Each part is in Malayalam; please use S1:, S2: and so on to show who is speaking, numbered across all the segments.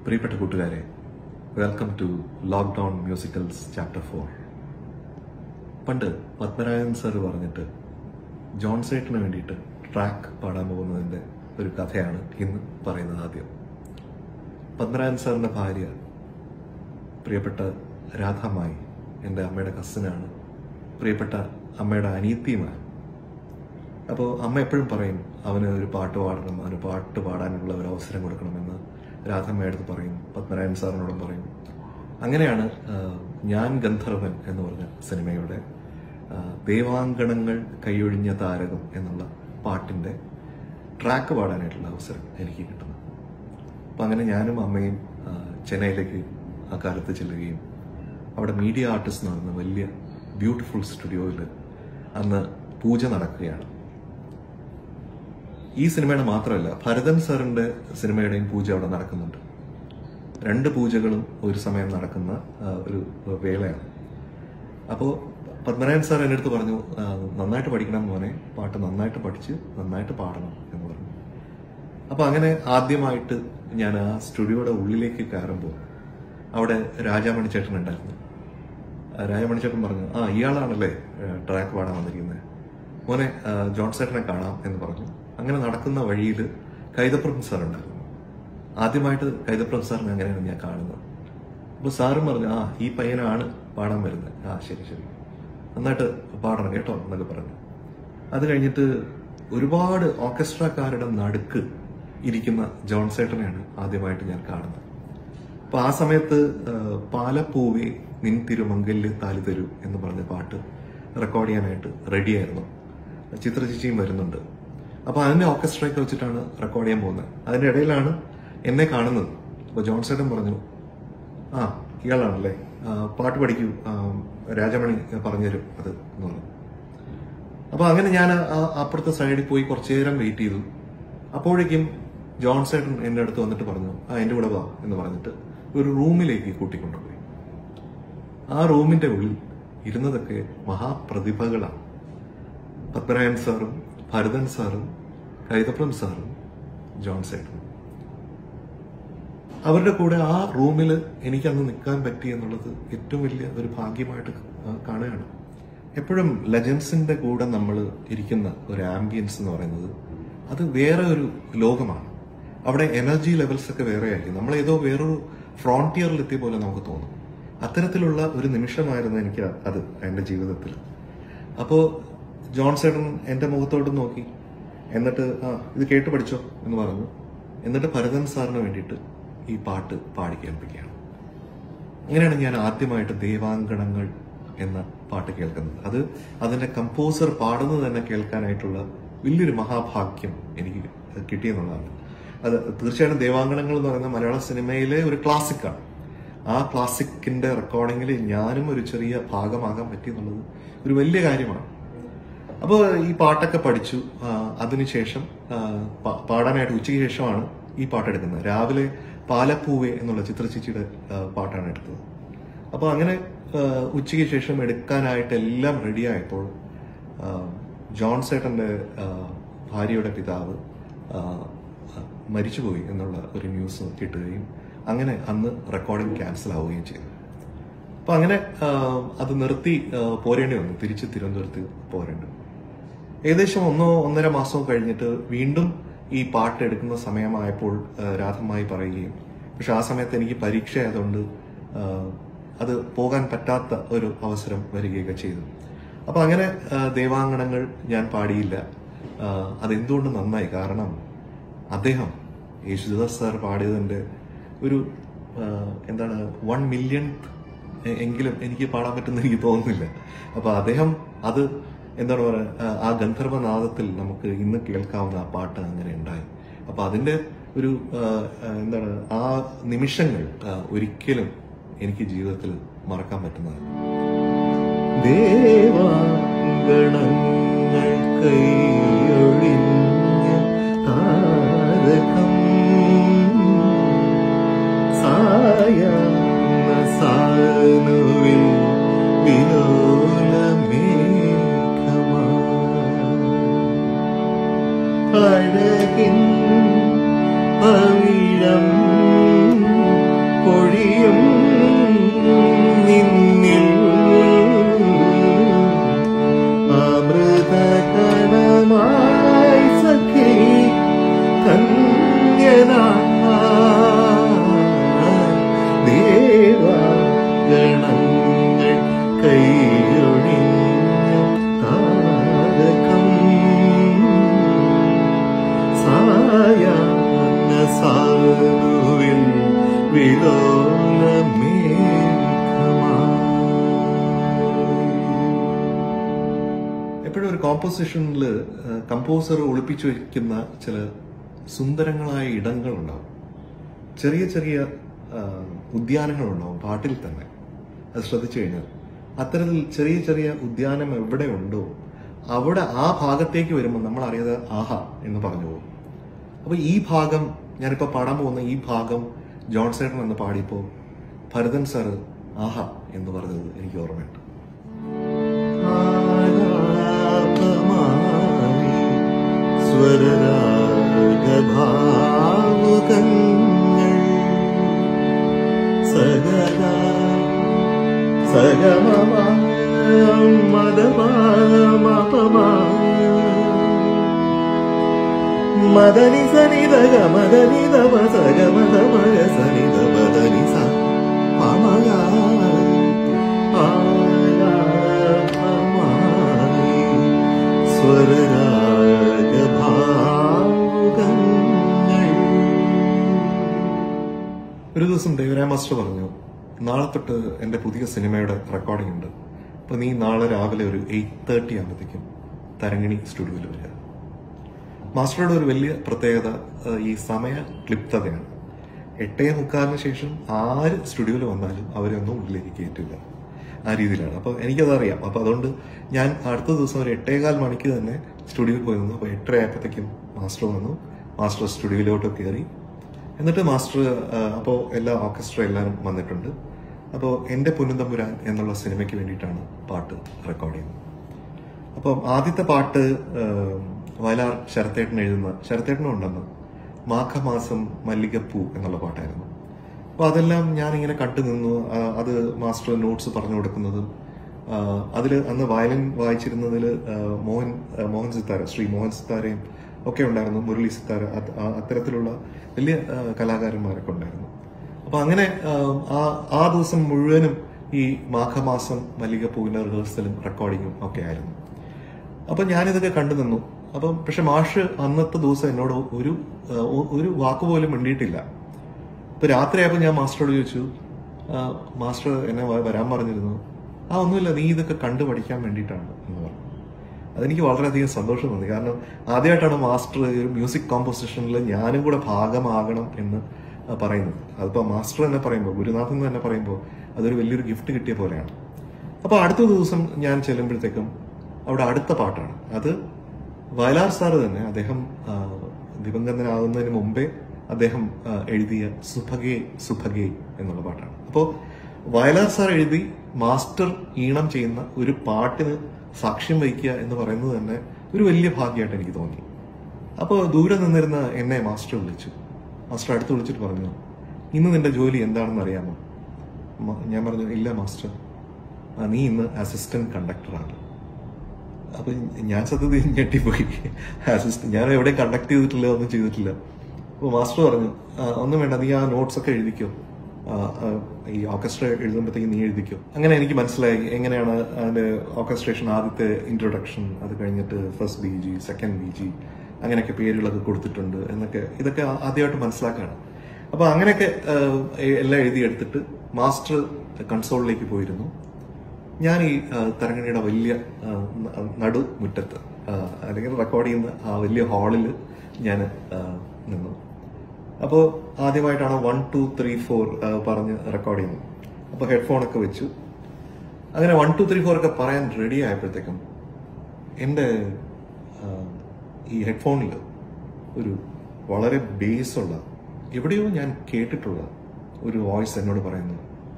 S1: പ്രിയപ്പെട്ട കൂട്ടുകാരെ welcome to lockdown musicals chapter four പണ്ട് പത്മരാജൻ സാർ പറഞ്ഞിട്ട് ജോൺ സേട്ടിന് വേണ്ടിയിട്ട് ട്രാക്ക് പാടാൻ പോകുന്നതിന്റെ ഒരു കഥയാണ് ഇന്ന് പറയുന്നത് ആദ്യം പത്മരാജൻ സാറിന്റെ ഭാര്യ പ്രിയപ്പെട്ട രാധാമായി എൻ്റെ അമ്മയുടെ കസിനാണ് പ്രിയപ്പെട്ട അമ്മയുടെ അനിയത്തിയുമാണ് അപ്പോൾ അമ്മ എപ്പോഴും പറയും അവന് ഒരു പാട്ട് പാടണം അവന് പാട്ട് പാടാനുള്ള ഒരു അവസരം കൊടുക്കണമെന്ന് രാധമ്മയുടെ അടുത്ത് പറയും പത്മനാഭൻ സാറിനോടും പറയും അങ്ങനെയാണ് ആ, ഞാൻ ഗന്ധർവൻ എന്ന് പറഞ്ഞ സിനിമയുടെ ആ, ദേവാങ്കണങ്ങൾ കൈയൊഴിഞ്ഞ താരകം എന്നുള്ള പാട്ടിന്റെ ട്രാക്ക് പാടാനായിട്ടുള്ള അവസരം എനിക്ക് കിട്ടുന്നത് അപ്പം അങ്ങനെ ഞാനും അമ്മയും ആ, ചെന്നൈയിലേക്ക് ആ കാലത്ത് ചെല്ലുകയും അവിടെ മീഡിയ ആർട്ടിസ്റ്റ് എന്ന് പറയുന്ന വലിയ ബ്യൂട്ടിഫുൾ സ്റ്റുഡിയോയിൽ അന്ന് പൂജ നടക്കുകയാണ് ഈ സിനിമയുടെ മാത്രമല്ല ഭരതൻ സാറിന്റെ സിനിമയുടെയും പൂജ അവിടെ നടക്കുന്നുണ്ട് രണ്ട് പൂജകളും ഒരു സമയം നടക്കുന്ന ആ, ഒരു വേളയാണ് അപ്പോൾ പത്മനാഭൻ സാർ എൻ്റെ അടുത്ത് പറഞ്ഞു ആ, നന്നായിട്ട് പഠിക്കണം മോനെ പാട്ട് നന്നായിട്ട് പഠിച്ച് നന്നായിട്ട് പാടണം എന്ന് പറഞ്ഞു അപ്പൊ അങ്ങനെ ആദ്യമായിട്ട് ഞാൻ ആ സ്റ്റുഡിയോയുടെ ഉള്ളിലേക്ക് കയറുമ്പോൾ അവിടെ രാജാമണി ചേട്ടൻ ഉണ്ടായിരുന്നു ആ രാജാമണി ചേട്ടൻ പറഞ്ഞു ആ ഇയാളാണല്ലേ ട്രാക്ക് പാടാൻ വന്നിരിക്കുന്നത് മോനെ ആ, ജോൺ ചേട്ടനെ കാണാം എന്ന് പറഞ്ഞു അങ്ങനെ നടക്കുന്ന വഴിയിൽ കൈതപ്രം സാർ ഉണ്ടായിരുന്നു ആദ്യമായിട്ട് കൈതപ്രം സാറിനെ അങ്ങനെയാണ് ഞാൻ കാണുന്നത് അപ്പൊ സാറും പറഞ്ഞു ആ ഈ പയ്യനാണ് പാടാൻ വരുന്നത് ആ ശരി ശരി നന്നായിട്ട് പാടണം കേട്ടോ എന്നൊക്കെ പറഞ്ഞു അത് കഴിഞ്ഞിട്ട് ഒരുപാട് ഓർക്കസ്ട്രക്കാരുടെ നടുക്ക് ഇരിക്കുന്ന ജോൺ സേട്ടനെയാണ് ആദ്യമായിട്ട് ഞാൻ കാണുന്നത് അപ്പൊ ആ സമയത്ത് ആ, പാലപ്പൂവേ നിൻ തിരുമങ്കല്ല് താലി തരൂ എന്ന് പറഞ്ഞ പാട്ട് റെക്കോർഡ് ചെയ്യാനായിട്ട് റെഡിയായിരുന്നു ചിത്രചേച്ചിയും വരുന്നുണ്ട് അപ്പൊ അതിന്റെ ഓർക്കസ്ട്രയൊക്കെ വെച്ചിട്ടാണ് റെക്കോർഡ് ചെയ്യാൻ പോകുന്നത് അതിന്റെ ഇടയിലാണ് എന്നെ കാണുന്നത് അപ്പൊ ജോൺ സേട്ടൻ പറഞ്ഞു ആ ഇയാളാണല്ലേ ആ, പാട്ട് പഠിക്കൂ ആ, രാജമണി പറഞ്ഞുതരും അത് എന്ന് പറഞ്ഞു അപ്പൊ അങ്ങനെ ഞാൻ ആ- അപ്പുറത്തെ സൈഡിൽ പോയി കുറച്ചു നേരം വെയിറ്റ് ചെയ്തു അപ്പോഴേക്കും ജോൺ സേട്ടൻ എന്റെ അടുത്ത് വന്നിട്ട് പറഞ്ഞു ആ എന്റെ കൂടെ വാ എന്ന് പറഞ്ഞിട്ട് ഒരു റൂമിലേക്ക് കൂട്ടിക്കൊണ്ടുപോയി ആ റൂമിന്റെ ഉള്ളിൽ ഇരുന്നതൊക്കെ മഹാപ്രതിഭകളാണ് പത്മനാഭൻ സാറും ഭരതൻ സാറും കൈതപ്രം സാറും ജോൺ സേട്ടനും അവരുടെ കൂടെ ആ റൂമിൽ എനിക്ക് അന്ന് നിൽക്കാൻ പറ്റി എന്നുള്ളത് ഏറ്റവും വലിയ ഒരു ഭാഗ്യമായിട്ട് ആ, കാണുകയാണ് എപ്പോഴും ലെജൻസിന്റെ കൂടെ നമ്മൾ ഇരിക്കുന്ന ഒരു ആംബിയൻസ് എന്ന് പറയുന്നത് അത് വേറെ ഒരു ലോകമാണ് അവിടെ എനർജി ലെവൽസ് ഒക്കെ വേറെ ആയിരിക്കും നമ്മൾ ഏതോ വേറൊരു ഫ്രോണ്ടിയറിൽ എത്തിയ പോലെ നമുക്ക് തോന്നും അത്തരത്തിലുള്ള ഒരു നിമിഷമായിരുന്നു എനിക്ക് അത് എന്റെ ജീവിതത്തിൽ അപ്പോ ജോൺ സേട്ടൻ എന്റെ മുഖത്തോട്ട് നോക്കി എന്നിട്ട് ആ ഇത് കേട്ട് പഠിച്ചോ എന്ന് പറഞ്ഞു എന്നിട്ട് ഭരതൻ സാറിന് വേണ്ടിയിട്ട് ഈ പാട്ട് പാടി കേൾപ്പിക്കുകയാണ് അങ്ങനെയാണ് ഞാൻ ആദ്യമായിട്ട് ദേവാങ്കണങ്ങൾ എന്ന പാട്ട് കേൾക്കുന്നത് അത് അതിന്റെ കമ്പോസർ പാടുന്നത് തന്നെ കേൾക്കാനായിട്ടുള്ള വലിയൊരു മഹാഭാഗ്യം എനിക്ക് കിട്ടിയെന്നുള്ളതാണ് അത് തീർച്ചയായിട്ടും ദേവാങ്കണങ്ങൾ എന്ന് പറയുന്ന മലയാള സിനിമയിലെ ഒരു ക്ലാസിക്കാണ് ആ ക്ലാസിക്കിന്റെ റെക്കോർഡിങ്ങിൽ ഞാനും ഒരു ചെറിയ ഭാഗമാകാൻ പറ്റി എന്നുള്ളത് ഒരു വലിയ കാര്യമാണ് അപ്പോൾ ഈ പാട്ടൊക്കെ പഠിച്ചു ആ, അതിനുശേഷം ആ, പ- പാടാനായിട്ട് ഉച്ചയ്ക്ക് ശേഷമാണ് ഈ പാട്ടെടുക്കുന്നത് രാവിലെ പാലപ്പൂവെ എന്നുള്ള ചിത്രചേച്ചിയുടെ ആ, പാട്ടാണ് എടുത്തത് അപ്പോൾ അങ്ങനെ ആ, ഉച്ചയ്ക്ക് ശേഷം എടുക്കാനായിട്ട് എല്ലാം റെഡിയായപ്പോൾ ആ, ജോൺ സേട്ടന്റെ ആ, ഭാര്യയുടെ പിതാവ് ആ, ആ, മരിച്ചുപോയി എന്നുള്ള ഒരു ന്യൂസ് കിട്ടുകയും അങ്ങനെ അന്ന് റെക്കോർഡിംഗ് ക്യാൻസൽ ആവുകയും ചെയ്തു അപ്പൊ അങ്ങനെ ആ, അത് നിർത്തി ആ, പോരേണ്ടി വന്നു തിരിച്ച് തിരുവനന്തപുരത്ത് പോരേണ്ടി വന്നു ഏകദേശം ഒന്നോ ഒന്നര മാസമോ കഴിഞ്ഞിട്ട് വീണ്ടും ഈ പാട്ട് എടുക്കുന്ന സമയമായപ്പോൾ ആ, രാധമ്മായി പറയുകയും പക്ഷെ ആ സമയത്ത് എനിക്ക് പരീക്ഷ ആയതുകൊണ്ട് ആ, അത് പോകാൻ പറ്റാത്ത ഒരു അവസരം വരികയൊക്കെ ചെയ്തു അപ്പൊ അങ്ങനെ ആ, ദേവാങ്കണങ്ങൾ ഞാൻ പാടിയില്ല ആ, അതെന്തുകൊണ്ട് നന്നായി കാരണം അദ്ദേഹം യേശുദാസ് സാർ പാടിയതിന്റെ ഒരു ആ, എന്താണ് വൺ മില്യൺ എങ്കിലും എനിക്ക് പാടാൻ പറ്റുന്ന എനിക്ക് തോന്നുന്നില്ല അപ്പൊ അദ്ദേഹം അത് എന്താണ് പറയുക ആ ഗന്ധർവനാദത്തിൽ നമുക്ക് ഇന്ന് കേൾക്കാവുന്ന ആ പാട്ട് അങ്ങനെ ഉണ്ടായി അപ്പൊ അതിന്റെ ഒരു ആ, ആ, എന്താണ് ആ നിമിഷങ്ങൾ ആ, ഒരിക്കലും എനിക്ക് ജീവിതത്തിൽ മറക്കാൻ പറ്റുന്നതല്ല ദേവാങ്കണങ്ങൾ കൈയൊഴിഞ്ഞ താരകം സായാഹ്ന സാനുവിൽ വിലോലമേഘമാ അഴകിൻ പവിഴം എപ്പോഴും ഒരു കോമ്പോസിഷനിൽ കമ്പോസർ ഒളിപ്പിച്ചു വയ്ക്കുന്ന ചില സുന്ദരങ്ങളായ ഇടങ്ങളുണ്ടാവും ചെറിയ ചെറിയ ആ, ഉദ്യാനങ്ങളുണ്ടാവും പാട്ടിൽ തന്നെ അത് ശ്രദ്ധിച്ചു കഴിഞ്ഞാൽ അത്തരത്തിൽ ചെറിയ ചെറിയ ഉദ്യാനം എവിടെ ഉണ്ടോ അവിടെ ആ ഭാഗത്തേക്ക് വരുമ്പോൾ നമ്മൾ അറിയാതെ ആഹാ എന്ന് പറഞ്ഞു പോകും അപ്പൊ ഈ ഭാഗം ഞാനിപ്പോ പാടാൻ പോകുന്ന ഈ ഭാഗം ജോൺസേട്ടൻ എന്ന് പാടിയപ്പോ ഭരതൻ സാറ് ആഹാ എന്ന് പറഞ്ഞത് എനിക്ക് ഓർമ്മയുണ്ട്
S2: സ്വരരാഗഭാവുകങ്ങൾ സഗദാ സഗമമ മദമാമപമാ മദനി സനിതക മദനി ദമ സഗ മദ മഗ സനിത മദനി സ പമഗ ആലാപമായി സ്വരരാഗഭാവുകങ്ങൾ
S1: ഒരു ദിവസം ദേവരായ മാസ്റ്റർ പറഞ്ഞു നാളെ തൊട്ട് എന്റെ പുതിയ സിനിമയുടെ റെക്കോർഡിംഗ് ഉണ്ട് അപ്പൊ നീ നാളെ രാവിലെ ഒരു എയ്റ്റ് തേർട്ടി ആകുമ്പോഴത്തേക്കും തരങ്ങിണി സ്റ്റുഡിയോയിൽ വരിക മാസ്റ്ററുടെ ഒരു വലിയ പ്രത്യേകത ഏഹ്, ഈ സമയ ക്ലിപ്തതയാണ് എട്ടേ മുക്കാലിന് ശേഷം ആര് സ്റ്റുഡിയോയിൽ വന്നാലും അവരൊന്നും ഉള്ളിലേക്ക് കയറ്റില്ല ആ രീതിയിലാണ് അപ്പോൾ എനിക്കത് അറിയാം അപ്പോൾ അതുകൊണ്ട് ഞാൻ അടുത്ത ദിവസം ഒരു എട്ടേകാൽ മണിക്ക് തന്നെ സ്റ്റുഡിയോയിൽ പോയി നിന്നു അപ്പോൾ എട്ടര ആയപ്പോഴത്തേക്കും മാസ്റ്റർ വന്നു മാസ്റ്റർ സ്റ്റുഡിയോയിലോട്ട് കയറി എന്നിട്ട് മാസ്റ്റർ അപ്പോൾ എല്ലാ ഓർക്കസ്ട്ര എല്ലാവരും വന്നിട്ടുണ്ട് അപ്പോൾ എൻ്റെ പൊന്നുതമ്പുരാൻ എന്നുള്ള സിനിമയ്ക്ക് വേണ്ടിയിട്ടാണ് പാട്ട് റെക്കോർഡ് ചെയ്യുന്നത് അപ്പം ആദ്യത്തെ പാട്ട് ഏം, വയലാർ ശരത്തേട്ടൻ എഴുതുന്ന ശരത്തേട്ടനും ഉണ്ടെന്ന് മാഘമാസം മല്ലികപ്പൂ എന്നുള്ള പാട്ടായിരുന്നു അപ്പൊ അതെല്ലാം ഞാൻ ഇങ്ങനെ കണ്ടു നിന്നു ആ, അത് മാസ്റ്റർ നോട്ട്സ് പറഞ്ഞു കൊടുക്കുന്നതും അതിൽ അന്ന് വയലിൻ വായിച്ചിരുന്നതിൽ മോഹൻ ആ, മോഹൻ സിത്താര ശ്രീ മോഹൻ സിത്താരയും ഒക്കെ ഉണ്ടായിരുന്നു മുരളി സിത്താര അത് ആ- അത്തരത്തിലുള്ള വലിയ ആ, കലാകാരന്മാരൊക്കെ ഉണ്ടായിരുന്നു അപ്പൊ അങ്ങനെ ആ, ആ ആ ദിവസം മുഴുവനും ഈ മാഘമാസം മല്ലികപ്പൂവിന്റെ റിഹേഴ്സലും റെക്കോർഡിങ്ങും ഒക്കെ ആയിരുന്നു അപ്പൊ ഞാനിതൊക്കെ കണ്ടു നിന്നു അപ്പം പക്ഷെ മാഷ് അന്നത്തെ ദിവസം എന്നോട് ഒരു ആ, ഒ- ഒരു വാക്ക് പോലും മിണ്ടിയിട്ടില്ല ഇപ്പൊ രാത്രിയായപ്പോൾ ഞാൻ മാസ്റ്ററോട് ചോദിച്ചു "ആ, മാസ്റ്റർ എന്നെ വ- വരാൻ പറഞ്ഞിരുന്നു ആ ഒന്നുമില്ല നീ ഇതൊക്കെ കണ്ടു പഠിക്കാൻ വേണ്ടിയിട്ടാണ് എന്ന് പറഞ്ഞു അതെനിക്ക് വളരെയധികം സന്തോഷം തോന്നി കാരണം ആദ്യമായിട്ടാണ് മാസ്റ്റർ ഒരു മ്യൂസിക് കോമ്പോസിഷനിൽ ഞാനും കൂടെ ഭാഗമാകണം എന്ന് ആ, പറയുന്നത് അതിപ്പോ മാസ്റ്റർ തന്നെ പറയുമ്പോൾ ഗുരുനാഥൻ തന്നെ പറയുമ്പോൾ അതൊരു വലിയൊരു ഗിഫ്റ്റ് കിട്ടിയ പോലെയാണ് അപ്പൊ അടുത്ത ദിവസം ഞാൻ ചെല്ലുമ്പോഴത്തേക്കും അവിടെ അടുത്ത പാട്ടാണ് അത് വയലാർ സാറ് തന്നെ അദ്ദേഹം ആ, ദിവംഗതനാകുന്നതിന് മുമ്പേ അദ്ദേഹം ആ, എഴുതിയ സുഭഗേ സുഭഗേ എന്നുള്ള പാട്ടാണ് അപ്പോൾ വയലാർ സാർ എഴുതി മാസ്റ്റർ ഈണം ചെയ്യുന്ന ഒരു പാട്ടിന് സാക്ഷ്യം വഹിക്കുക എന്ന് പറയുന്നത് തന്നെ ഒരു വലിയ ഭാഗ്യമായിട്ട് എനിക്ക് തോന്നി അപ്പോൾ ദൂരെ നിന്നിരുന്ന എന്നെ മാസ്റ്റർ വിളിച്ചു മാസ്റ്റർ അടുത്ത് വിളിച്ചിട്ട് പറഞ്ഞു ഇന്ന് നിന്റെ ജോലി എന്താണെന്ന് അറിയാമോ മ- ഞാൻ പറഞ്ഞു ഇല്ല മാസ്റ്റർ "ആ, നീ ഇന്ന് അസിസ്റ്റന്റ് കണ്ടക്ടറാണ് അപ്പൊ ഞാൻ സത്യത്തിൽ ഞെട്ടിപ്പോയി അസിസ്റ്റന്റ് ഞാൻ എവിടെ കണ്ടക്ട് ചെയ്തിട്ടില്ല ഒന്നും ചെയ്തിട്ടില്ല അപ്പൊ മാസ്റ്റർ പറഞ്ഞു "ആ, ഒന്നും വേണ്ട നീ ആ നോട്ട്സ് ഒക്കെ എഴുതിക്കോ ആ, ആ, ഈ ഓർക്കസ്ട്ര എഴുതുമ്പോഴത്തേക്ക് നീ എഴുതിക്കോ അങ്ങനെ എനിക്ക് മനസ്സിലായി എങ്ങനെയാണ് അതിന്റെ ഓർക്കസ്ട്രേഷൻ ആദ്യത്തെ ഇൻട്രൊഡക്ഷൻ അത് കഴിഞ്ഞിട്ട് first B G second B G അങ്ങനെയൊക്കെ പേരുകളൊക്കെ കൊടുത്തിട്ടുണ്ട് എന്നൊക്കെ ഇതൊക്കെ ആദ്യമായിട്ട് മനസ്സിലാക്കുകയാണ് അപ്പൊ അങ്ങനെയൊക്കെ ആ, എല്ലാം എഴുതിയെടുത്തിട്ട് മാസ്റ്റർ കൺസോളിലേക്ക് പോയിരുന്നു ഞാൻ ഈ ആ, തരങ്ങണിയുടെ വലിയ ആ, ന- നടുമുറ്റത്ത് ആ, അല്ലെങ്കിൽ റെക്കോർഡ് ചെയ്യുന്ന ആ വലിയ ഹാളിൽ ഞാൻ നിന്നു അപ്പോൾ ആദ്യമായിട്ടാണ് വൺ ടു ത്രീ ഫോർ പറഞ്ഞ് റെക്കോർഡ് ചെയ്യുന്നത് അപ്പോൾ ഹെഡ്ഫോൺ ഒക്കെ വെച്ചു അങ്ങനെ വൺ ടു ത്രീ ഫോർ ഒക്കെ പറയാൻ റെഡി ആയപ്പോഴത്തേക്കും എൻ്റെ ആ, ഈ ഹെഡ്ഫോണിൽ ഒരു വളരെ ബേസ് ഉള്ള എവിടെയോ ഞാൻ കേട്ടിട്ടുള്ള ഒരു വോയിസ് എന്നോട് പറയുന്നു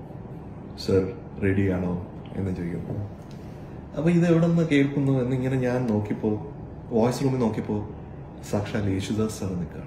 S1: സർ റെഡിയാണോ എന്ന് ചോദിക്കുന്നു അപ്പൊ ഇത് എവിടെ നിന്ന് കേൾക്കുന്നു എന്നിങ്ങനെ ഞാൻ നോക്കിയപ്പോ വോയിസ് റൂമിൽ നോക്കിയപ്പോ സാക്ഷാൽ യേശുദാസ് സാർ നിൽക്കുകയാണ്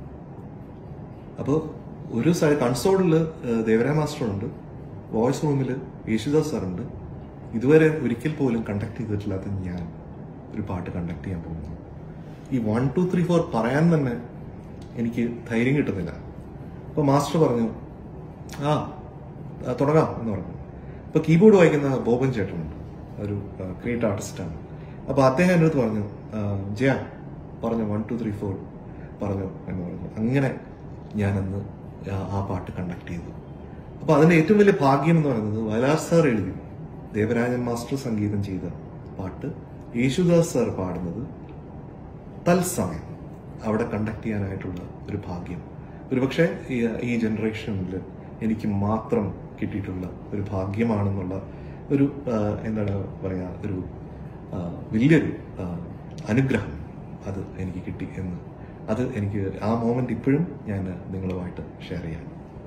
S1: അപ്പോൾ ഒരു സൈഡ് കൺസോളിൽ ദേവരായ മാസ്റ്റർ ഉണ്ട് വോയിസ് റൂമിൽ യേശുദാസ് സാർ ഉണ്ട് ഇതുവരെ ഒരിക്കൽ പോലും കണ്ടക്ട് ചെയ്തിട്ടില്ലാത്ത ഞാൻ ഒരു പാട്ട് കണ്ടക്ട് ചെയ്യാൻ പോകുന്നു ഈ വൺ ടു ത്രീ ഫോർ പറയാൻ തന്നെ എനിക്ക് ധൈര്യം കിട്ടുന്നില്ല അപ്പോൾ മാസ്റ്റർ പറഞ്ഞു ആ ആ, തുടങ്ങാം എന്ന് പറഞ്ഞു ഇപ്പൊ കീബോർഡ് വായിക്കുന്ന ബോബൻ ചേട്ടനുണ്ട് ഒരു ക്രിയേറ്റ് ആർട്ടിസ്റ്റാണ് അപ്പൊ അദ്ദേഹം എൻ്റെ അടുത്ത് പറഞ്ഞു ആ, ജയ പറഞ്ഞു വൺ ടു ത്രീ ഫോർ പറഞ്ഞു എന്ന് പറഞ്ഞു അങ്ങനെ ഞാനന്ന് ആ- ആ പാട്ട് കണ്ടക്ട് ചെയ്തു അപ്പൊ അതിന്റെ ഏറ്റവും വലിയ ഭാഗ്യം എന്ന് പറയുന്നത് വയലാർ സാർ എഴുതി ദേവരാജൻ മാസ്റ്റർ സംഗീതം ചെയ്ത പാട്ട് യേശുദാസ് സാർ പാടുന്നത് തത്സമയം അവിടെ കണ്ടക്ട് ചെയ്യാനായിട്ടുള്ള ഒരു ഭാഗ്യം ഒരുപക്ഷെ ഈ ഈ ജനറേഷനിൽ എനിക്ക് മാത്രം കിട്ടിയിട്ടുള്ള ഒരു ഭാഗ്യമാണെന്നുള്ള ഒരു ആ, എന്താണ് പറയാ ഒരു ആ, വലിയൊരു ആ, അനുഗ്രഹം അത് എനിക്ക് കിട്ടി എന്ന് അത് എനിക്ക് ആ മോമെന്റ് ഇപ്പോഴും ഞാൻ നിങ്ങളുമായിട്ട് ഷെയർ ചെയ്യാം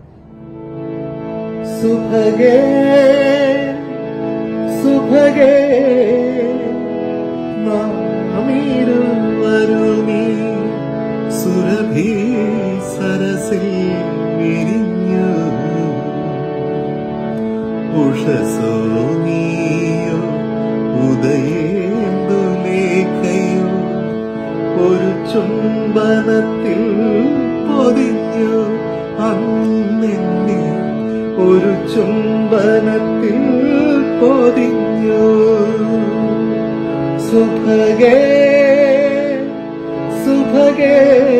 S2: സുഭഗേ സുഭഗേ നാമിരുവരുമീ സുരഭി സരസിൽ വിരിഞ്ഞു ഉഷസോ നീയോ ഉദയേന്ദുലേഖയോ ഒരു ചുംബനത്തിൽ പൊതിഞ്ഞു അന്നെന്നെ ഒരു ചുംബനത്തിൽ പൊതിഞ്ഞു സുഭഗേ സുഭഗേ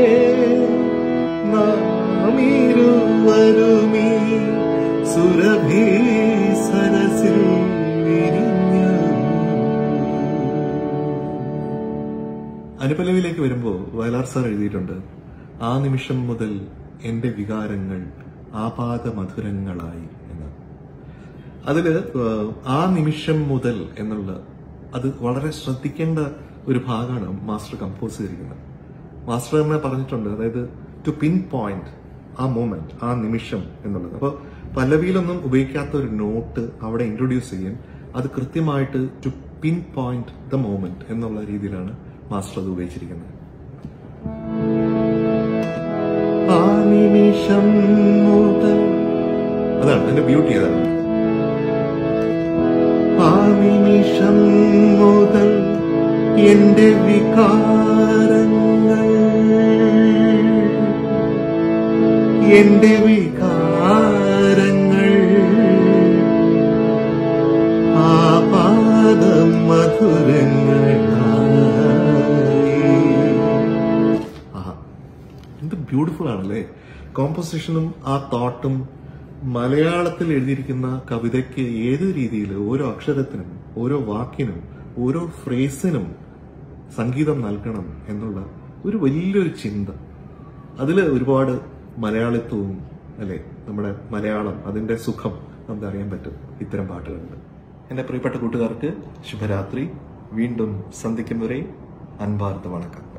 S2: നാമിരുവരുമീ സുരഭി സരസിൽ വിരിഞ്ഞു
S1: അനുപലവിയിലേക്ക് വരുമ്പോൾ വയലാർ സാർ എഴുതിയിട്ടുണ്ട് ആ നിമിഷം മുതൽ എന്റെ വികാരങ്ങൾ ആപാത മധുരങ്ങളായി എന്ന് അതില് ഏഹ്, ആ നിമിഷം മുതൽ എന്നുള്ള അത് വളരെ ശ്രദ്ധിക്കേണ്ട ഒരു ഭാഗമാണ് മാസ്റ്റർ കമ്പോസ് ചെയ്തിരിക്കുന്നത് മാസ്റ്റർ തന്നെ പറഞ്ഞിട്ടുണ്ട് അതായത് ടു പിൻ പോയിന്റ് ആ മൂമെന്റ് ആ നിമിഷം എന്നുള്ളത് അപ്പോൾ പല്ലവിയിലൊന്നും ഉപയോഗിക്കാത്ത ഒരു നോട്ട് അവിടെ ഇൻട്രൊഡ്യൂസ് ചെയ്യാൻ അത് കൃത്യമായിട്ട് to pin point the moment എന്നുള്ള രീതിയിലാണ് മാസ്റ്റർ അത് ഉപയോഗിച്ചിരിക്കുന്നത്
S2: ആ നിമിഷം മുതൽ
S1: അതാണ് അതിന്റെ ബ്യൂട്ടി അതാണ്
S2: ആ നിമിഷം മുതൽ എന്റെ വികാരങ്ങൾ എന്റെ വികാരങ്ങൾ ആ പാദം മധുരങ്ങളായി
S1: ആഹാ. എന്ത് ബ്യൂട്ടിഫുൾ ആണല്ലേ കോമ്പോസിഷനും ആ തോട്ടും മലയാളത്തിൽ എഴുതിയിരിക്കുന്ന കവിതയ്ക്ക് ഏത് രീതിയിൽ ഓരോ അക്ഷരത്തിനും ഓരോ വാക്കിനും ഓരോ ഫ്രേസിനും സംഗീതം നൽകണം എന്നുള്ള ഒരു വലിയൊരു ചിന്ത അതിൽ ഒരുപാട് മലയാളിത്വവും അല്ലെ നമ്മുടെ മലയാളം അതിന്റെ സുഖം നമുക്ക് അറിയാൻ പറ്റും ഇത്തരം പാട്ടുകളുണ്ട് എന്റെ പ്രിയപ്പെട്ട കൂട്ടുകാർക്ക് ശുഭരാത്രി വീണ്ടും സന്ധിക്കും വരെ അൻപാർത്ത വണക്കം